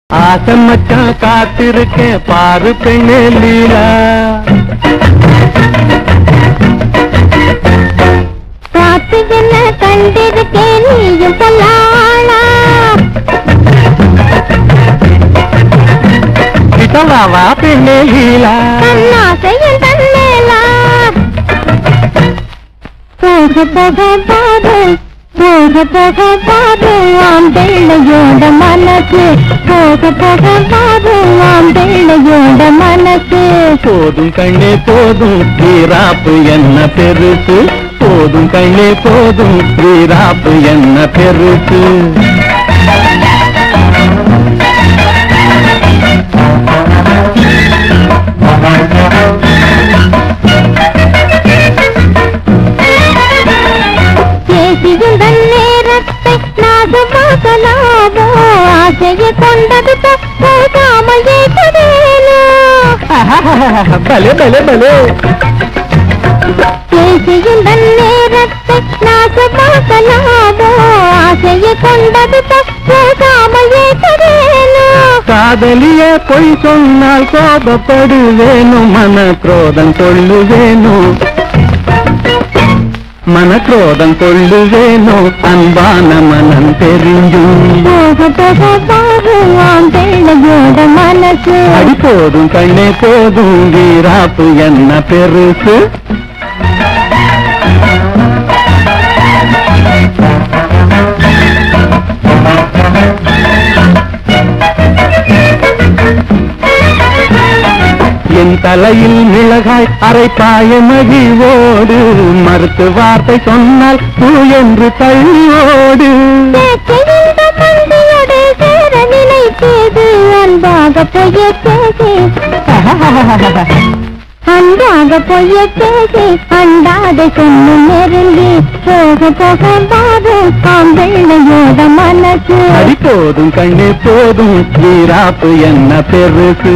ஆசை மச்சான் காத்திருக்கேன் பாரு பெண்ணே லீலா காத்து என்ன கண்டிருக்கேன் நீயும் சொல்லாளா கிட்டவாவா பெண்ணே லீலா கண்ணாசையும் தன்னேலா போக போக பாரு போக போக பாரு ஆம் வெள்ளையோட மனசு போக போக பாரு ஆம் வெள்ளையோட மனசு போதும் கண்ணே போதும் வீராப்பு என்ன பெருசு போதும் கண்ணே போதும் வீராப்பு என்ன பெருசு பேசியும் தன் நேரத்தை நாசமாக்கலாமோ ஆசையை கொண்டது போகாமல் ஏற்றதேனோ பலே பலே பலே பேசியும் தன் நேரத்தை நாசமாக்கலாமோ ஆசையை கொண்டது போகாமல் ஏற்றதேனோ காதலிய பொய் சொன்னால் கோபப்படுவேணும் மன குரோதம் கொள்ளுவேணும் மன குரோதம் கொள்ளுவேணும் அன்பான மனம் தெரிஞ்சும் போக போக பாருவாம் வெள்ளையோட மனசு அடி போதும் கண்ணே போதும் வீராப்பு என்ன பெருசு என் தலையில் மிளகாய் அரைப்பாய மகிழ்வோடு மறுத்து வார்த்தை சொன்னால் பூ என்று தள்ளி ஓடு இந்த மந்தியோடு சேர நினைத்தது அன்பாக பொய்ய பேசி அன்பாக பொய்ய பேசி அண்டாத சொன்னு நெருங்கி போக போக பாரு ஆம் வெள்ளையோட மனசு அடி போதும் கண்ணே போதும் வீராப்பு என்ன பெருசு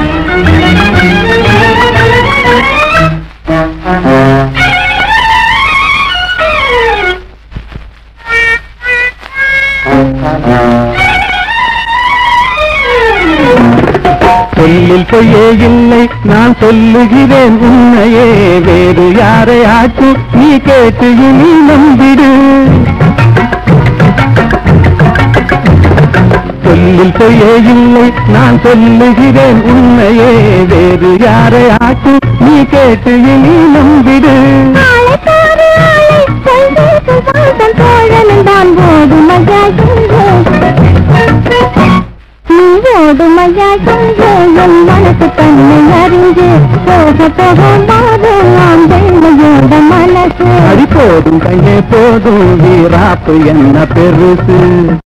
சொல்லில் பொய்யே இல்லை நான் சொல்லுகிறேன் உன்னையே வேறு யாரை ஆச்சு நீ கேட்டு இனி நம்பிடு சொல்லில் பொய்யே இல்லை நான் சொல்லுகிறேன் உன்னையே வேறு யாரை ஆச்சு நீ கேட்டு இனி நம்பிடு ஆளை பாரு ஆளை சொல்வேக்கு வாழ்தல் தோழனும் தான் ஓடுமையா நீ ஓடுமையா என் மனசு தன்னை அறிஞ்சு போக போக மாறு ஆம் வெள்ளையோட மனசு அடி போதும் கண்ணே போதும் வீராப்பு என்ன பெருசு